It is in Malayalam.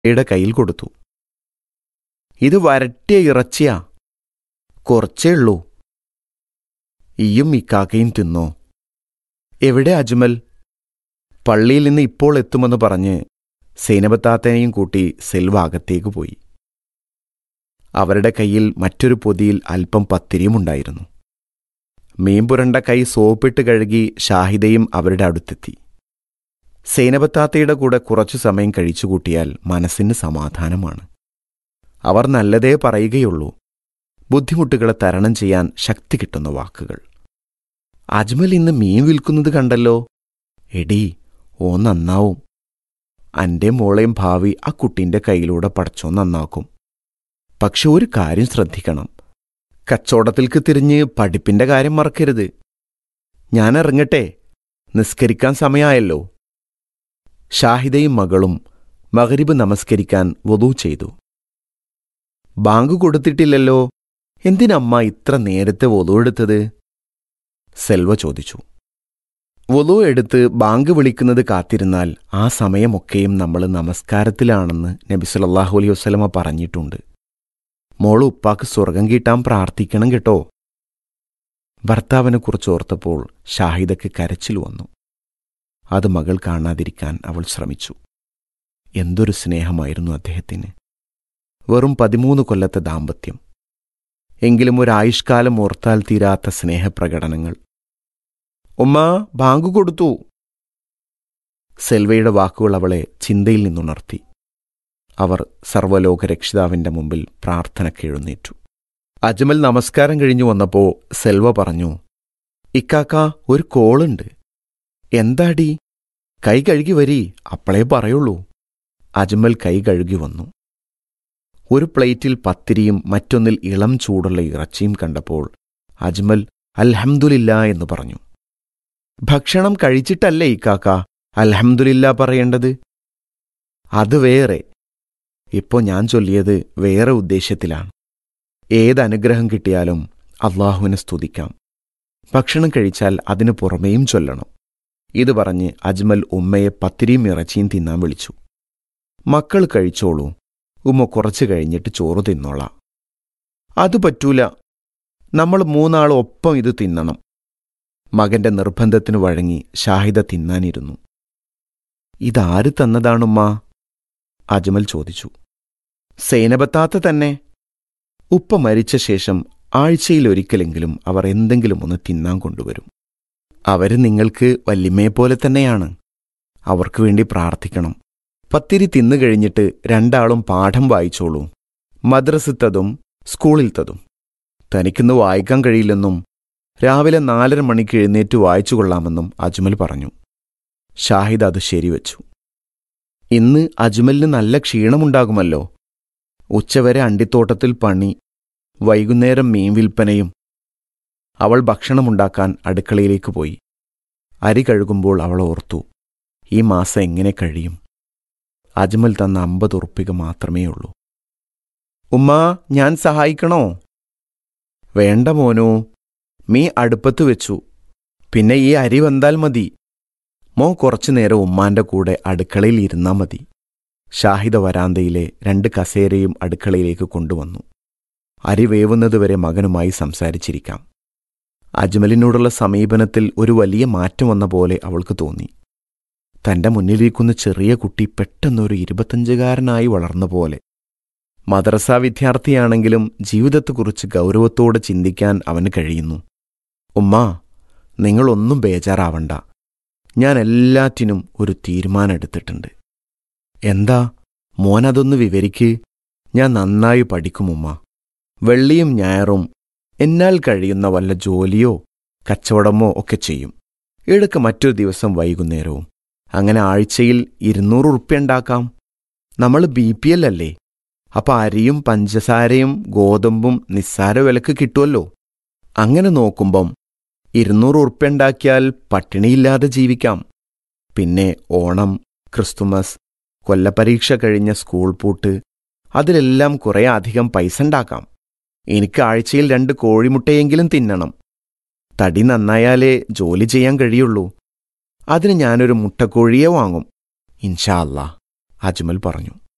യുടെ കയ്യിൽ കൊടുത്തു ഇത് വരട്ടിയ ഇറച്ചിയാ കുറച്ചേ ഉള്ളൂ ഈയും ഇക്കാക്കയും തിന്നോ എവിടെ അജ്മൽ പള്ളിയിൽ നിന്ന് ഇപ്പോൾ എത്തുമെന്ന് പറഞ്ഞ് സൈനബത്താത്തനെയും കൂട്ടി സെൽവ അകത്തേക്ക് പോയി അവരുടെ കയ്യിൽ മറ്റൊരു പൊതിയിൽ അല്പം പത്തിരിയുമുണ്ടായിരുന്നു മീൻപുരണ്ട കൈ സോപ്പിട്ട് കഴുകി ഷാഹിദയും അവരുടെ അടുത്തെത്തി സൈനബത്താത്തയുടെ കൂടെ കുറച്ചു സമയം കഴിച്ചുകൂട്ടിയാൽ മനസ്സിന് സമാധാനമാണ് അവർ നല്ലതേ പറയുകയുള്ളൂ ബുദ്ധിമുട്ടുകളെ തരണം ചെയ്യാൻ ശക്തി കിട്ടുന്ന വാക്കുകൾ അജ്മൽ ഇന്ന് മീൻ വിൽക്കുന്നത് കണ്ടല്ലോ എടീ ഓ നന്നാവും അന്റെ മോളെയും ഭാവി ആ കുട്ടിന്റെ കയ്യിലൂടെ പടച്ചോ നന്നാക്കും പക്ഷെ ഒരു കാര്യം ശ്രദ്ധിക്കണം കച്ചവടത്തിൽക്ക് തിരിഞ്ഞ് പഠിപ്പിന്റെ കാര്യം മറക്കരുത് ഞാൻ ഇറങ്ങട്ടെ നിസ്കരിക്കാൻ സമയമായല്ലോ ഷാഹിദയും മകളും മകരിബ് നമസ്കരിക്കാൻ വധു ചെയ്തു ബാങ്ക് കൊടുത്തിട്ടില്ലല്ലോ എന്തിനമ്മ ഇത്ര നേരത്തെ വധു എടുത്തത് സെൽവ ചോദിച്ചു വധു എടുത്ത് ബാങ്ക് വിളിക്കുന്നത് കാത്തിരുന്നാൽ ആ സമയമൊക്കെയും നമ്മൾ നമസ്കാരത്തിലാണെന്ന് നബി സല്ലല്ലാഹു അലൈഹി വസല്ലമ പറഞ്ഞിട്ടുണ്ട് മോള് ഉപ്പാക്ക് സ്വർഗം കിട്ടാൻ പ്രാർത്ഥിക്കണം കേട്ടോ ഭർത്താവിനെക്കുറിച്ച് ഓർത്തപ്പോൾ ഷാഹിദയ്ക്ക് കരച്ചിൽ വന്നു അത് മകൾ കാണാതിരിക്കാൻ അവൾ ശ്രമിച്ചു എന്തൊരു സ്നേഹമായിരുന്നു അദ്ദേഹത്തിന് വെറും പതിമൂന്ന് കൊല്ലത്തെ ദാമ്പത്യം എങ്കിലും ഒരു ആയുഷ്കാലം ഓർത്താൽ തീരാത്ത സ്നേഹപ്രകടനങ്ങൾ ഉമ്മ ബാങ്ക് കൊടുത്തു സെൽവയുടെ വാക്കുകൾ അവളെ ചിന്തയിൽ നിന്നുണർത്തി അവർ സർവ്വലോക രക്ഷിതാവിന്റെ മുമ്പിൽ പ്രാർത്ഥനയ്ക്ക് എഴുന്നേറ്റു അജ്മൽ നമസ്കാരം കഴിഞ്ഞു വന്നപ്പോ സെൽവ പറഞ്ഞു ഇക്കാക്ക ഒരു കോളുണ്ട് എന്താടി കൈ കഴുകി വരി അപ്പളേ പറയുള്ളൂ അജ്മൽ കൈ കഴുകി വന്നു ഒരു പ്ലേറ്റിൽ പത്തിരിയും മറ്റൊന്നിൽ ഇളം ചൂടുള്ള ഇറച്ചിയും കണ്ടപ്പോൾ അജ്മൽ അൽഹംദുലില്ല എന്ന് പറഞ്ഞു ഭക്ഷണം കഴിച്ചിട്ടല്ലേ ഇക്കാക്ക അൽഹംദുലില്ല പറയേണ്ടത് അത് വേറെ ഇപ്പോ ഞാൻ ചൊല്ലിയത് വേറെ ഉദ്ദേശ്യത്തിലാണ് ഏത് അനുഗ്രഹം കിട്ടിയാലും അള്ളാഹുവിനെ സ്തുതിക്കാം ഭക്ഷണം കഴിച്ചാൽ അതിനു പുറമേയും ചൊല്ലണം ഇത് പറഞ്ഞ് അജ്മൽ ഉമ്മയെ പത്തിരിയും ഇറച്ചിയും തിന്നാൻ വിളിച്ചു മക്കൾ കഴിച്ചോളൂ ഉമ്മ കുറച്ചു കഴിഞ്ഞിട്ട് ചോറ് തിന്നോളാം അത് പറ്റൂല നമ്മൾ മൂന്നാൾ ഒപ്പം ഇത് തിന്നണം മകന്റെ നിർബന്ധത്തിനു വഴങ്ങി ഷാഹിദ തിന്നാനിരുന്നു ഇതാര് തന്നതാണുമ്മ അജ്മൽ ചോദിച്ചു സേനബത്താത്ത തന്നെ ഉപ്പ മരിച്ച ശേഷം ആഴ്ചയിലൊരിക്കലെങ്കിലും അവർ എന്തെങ്കിലും ഒന്ന് തിന്നാൻ കൊണ്ടുവരും അവര് നിങ്ങൾക്ക് വല്യമ്മയെപ്പോലെ തന്നെയാണ് അവർക്ക് വേണ്ടി പ്രാർത്ഥിക്കണം പത്തിരി തിന്നു കഴിഞ്ഞിട്ട് രണ്ടാളും പാഠം വായിച്ചോളൂ മദ്രസത്തതും സ്കൂളിലത്തതും തനിക്കിന്ന് വായിക്കാൻ കഴിയില്ലെന്നും രാവിലെ നാലര മണിക്ക് എഴുന്നേറ്റ് വായിച്ചു കൊള്ളാമെന്നും അജ്മൽ പറഞ്ഞു ഷാഹിദ് അത് ശരിവച്ചു ഇന്ന് അജ്മലിന് നല്ല ക്ഷീണമുണ്ടാകുമല്ലോ ഉച്ചവരെ അണ്ടിത്തോട്ടത്തിൽ പണി വൈകുന്നേരം മീൻ വിൽപ്പനയും അവൾ ഭക്ഷണമുണ്ടാക്കാൻ അടുക്കളയിലേക്ക് പോയി അരി കഴുകുമ്പോൾ അവൾ ഓർത്തു ഈ മാസം എങ്ങനെ കഴിയും അജ്മൽ തന്ന അമ്പത് ഉറുപ്പിക മാത്രമേ ഉള്ളൂ ഉമ്മ ഞാൻ സഹായിക്കണോ വേണ്ട മോനു മീ അടുപ്പത്ത് വെച്ചു പിന്നെ ഈ അരി വന്താൽ മതി മോ കുറച്ചു നേരം ഉമ്മാന്റെ കൂടെ അടുക്കളയിൽ ഇരുന്നാ മതി ഷാഹിദ വരാന്തയിലെ രണ്ട് കസേരയും അടുക്കളയിലേക്ക് കൊണ്ടുവന്നു അരി വേവുന്നതുവരെ മകനുമായി സംസാരിച്ചിരിക്കാം അജ്മലിനോടുള്ള സമീപനത്തിൽ ഒരു വലിയ മാറ്റം വന്ന പോലെ അവൾക്ക് തോന്നി തന്റെ മുന്നിലിരിക്കുന്ന ചെറിയ കുട്ടി പെട്ടെന്നൊരു ഇരുപത്തഞ്ചുകാരനായി വളർന്ന പോലെ മദ്രസ വിദ്യാർത്ഥിയാണെങ്കിലും ജീവിതത്തെക്കുറിച്ച് ഗൗരവത്തോടെ ചിന്തിക്കാൻ അവന് കഴിയുന്നു ഉമ്മ നിങ്ങളൊന്നും ബേജാറാവണ്ട ഞാൻ എല്ലാറ്റിനും ഒരു തീരുമാനമെടുത്തിട്ടുണ്ട് എന്താ മോനതൊന്ന് വിവരിക്ക് ഞാൻ നന്നായി പഠിക്കും ഉമ്മ വെള്ളിയും ഞായറും എന്നാൽ കഴിയുന്ന വല്ല ജോലിയോ കച്ചവടമോ ഒക്കെ ചെയ്യും ഇടക്ക് മറ്റൊരു ദിവസം വൈകുന്നേരവും അങ്ങനെ ആഴ്ചയിൽ ഇരുന്നൂറ് ഉറുപ്പ്യ ഉണ്ടാക്കാം നമ്മൾ ബി പി എൽ അല്ലേ അപ്പൊ അരിയും പഞ്ചസാരയും ഗോതമ്പും നിസ്സാര വിലക്ക് കിട്ടുമല്ലോ അങ്ങനെ നോക്കുമ്പം ഇരുന്നൂറ് ഉറുപ്പ്യ ഉണ്ടാക്കിയാൽ പട്ടിണിയില്ലാതെ ജീവിക്കാം പിന്നെ ഓണം ക്രിസ്തുമസ് കൊല്ലപരീക്ഷ കഴിഞ്ഞ സ്കൂൾ പൂട്ട് അതിലെല്ലാം കുറേ അധികം പൈസ ഉണ്ടാക്കാം എനിക്ക് ആഴ്ചയിൽ രണ്ട് കോഴിമുട്ടയെങ്കിലും തിന്നണം തടി നന്നായാലേ ജോലി ചെയ്യാൻ കഴിയുള്ളൂ അതിന് ഞാനൊരു മുട്ടക്കോഴിയെ വാങ്ങും ഇൻഷാ അല്ലാ അജ്മൽ പറഞ്ഞു